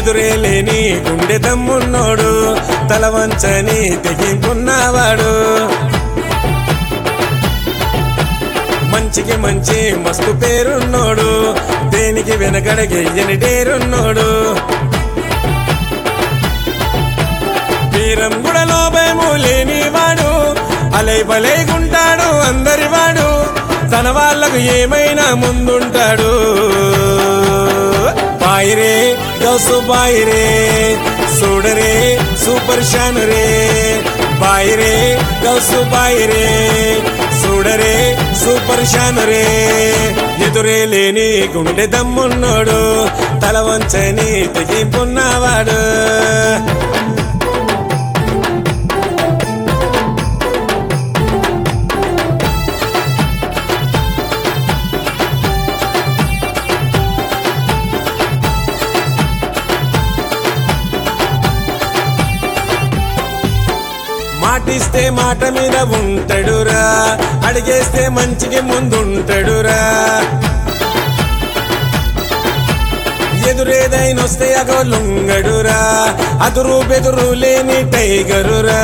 ఎదురే లేని గుండె దమ్మున్నోడు తల వంచని తెగింపున్నవాడు మంచికి మంచి మస్తు పేరున్నోడు దేనికి వెనకడగెయ్యని డేరున్నోడు వీరం గుడలో భయము లేనివాడు అలై బలైగుంటాడు అందరివాడు తన వాళ్ళకు ఏమైనా ముందుంటాడు బాయిరే గౌసు బాయిరే చూడరే సూపర్ షాన్ రే బాయిరే గౌసు బాయిరే చూడరే సూపర్ షాన్ రే ఎదురే లేని గుండె దమ్మున్నోడు తల వంచని తెగింపున్నవాడు మాటిస్తే మాట మీద ఉంటాడురా అడిగేస్తే మంచికి ముందుంటాడురా ఎదురేదైనొస్తే అగో లొంగడురా అదురు బెదురు లేని టైగరురా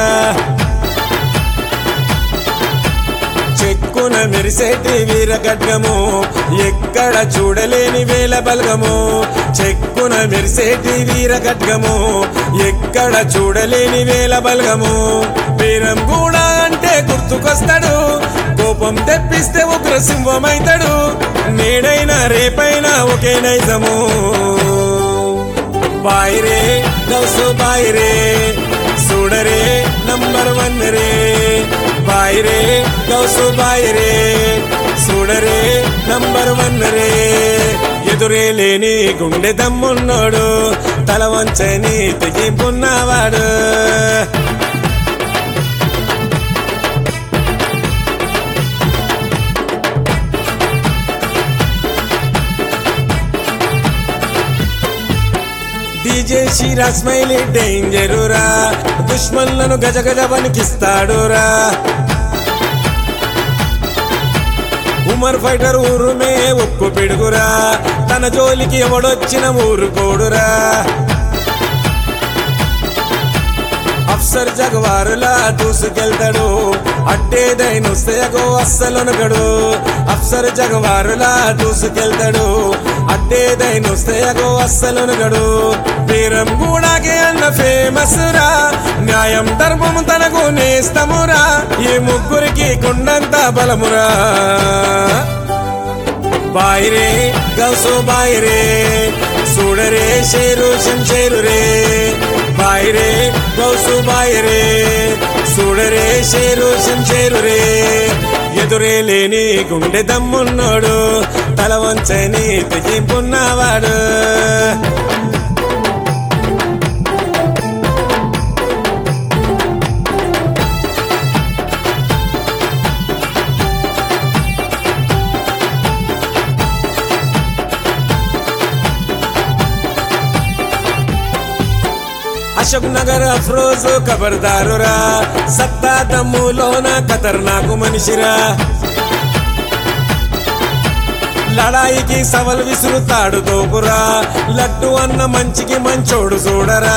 చెక్కున మెరిసేటి వీరగడ్గము ఎక్కడ చూడలేని వేల బలగము చెక్కున మెరిసేటి వీరగడ్గము ఎక్కడ చూడలేని వేల బలగము వీరం కూడా అంటే గుర్తుకొస్తాడు కోపం తెప్పిస్తే ఉగ్ర సింహమైతాడు నేడైనా రేపైనా ఒకే నైజము బాయిరే దోసు బాయిరే చూడరే నంబర్ వన్ రే బాయిరే దోసు బాయిరే చూడరే నంబర్ వన్ రే ఎదురే లేని గుండె దమ్మున్నోడు తల వంచని తెగింపున్నవాడు డీజే షీరా స్మైలీ డేంజరురా దుష్మన్లను గజ గజ వణికిస్తాడురా ఉమర్ ఫైటర్ ఊరుమే ఉప్పు పిడుగురా తన జోలికి ఎవడొచ్చిన ఊరుకోడురా అఫ్సర్ జగవారులా దూసుకెళ్తాడు అడ్డేదైనొస్తేగో అస్సలనగడు అఫ్సర్ జగవారులా దూసుకెళ్తాడు అడ్డేదైనొస్తేగో అస్సలనగడు వీరం గూడాకే అన్న ఫేమస్ రా న్యాయం ధర్మం తనకు నేస్తమురా ఈ ముగ్గురికి కొండంత బలమురా బాయిరే గౌసు బాయిరే చూడరే షేరు శంషేరు రే బాయిరే గౌసు బాయిరే చూడరే షేరు శంషేరు రే ఎదురే లేని గుండె దమ్మున్నోడు తల వంచని తెగింపున్నవాడు అశోక్ నగర్ అఫ్రోజ్ ఖబర్దారురా సత్తా దమ్ములోన ఖతర్నాకు మనిషిరా లడాయికి సవల్ విసురుతాడు తోపురా లడ్డు అన్న మంచికి మంచోడు చూడరా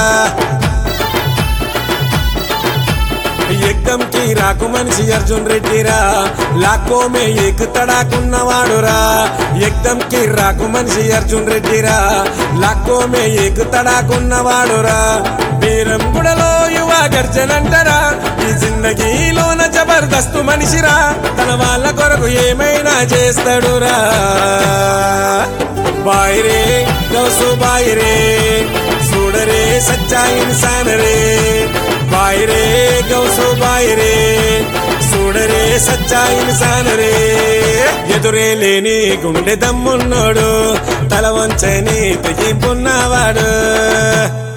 ఎగ్గంకి రాకు మనిషి అర్జున్ రెడ్డిరా లాక్కోమే ఏకు తడాకున్నవాడురా ఎగ్దంకి రాకు మనిషి అర్జున్ రెడ్డిరా లాక్కోమే ఏకు తడాకున్నవాడురా వీరం గుడలో యువ గర్జనంటరా ఈ జిందగీలోన జబర్దస్తు మనిషిరా తన వాళ్ళ కొరకు ఏమైనా చేస్తాడురా బాయిరే గౌసు బాయిరే చూడరే సచ్చా ఇన్సాన్ రే బాయిరే గౌసు బాయిరే చూడరే సచ్చా ఇన్సాన్ రే ఎదురే లేని గుండె దమ్మున్నోడు తల వంచని తెగింపున్నవాడు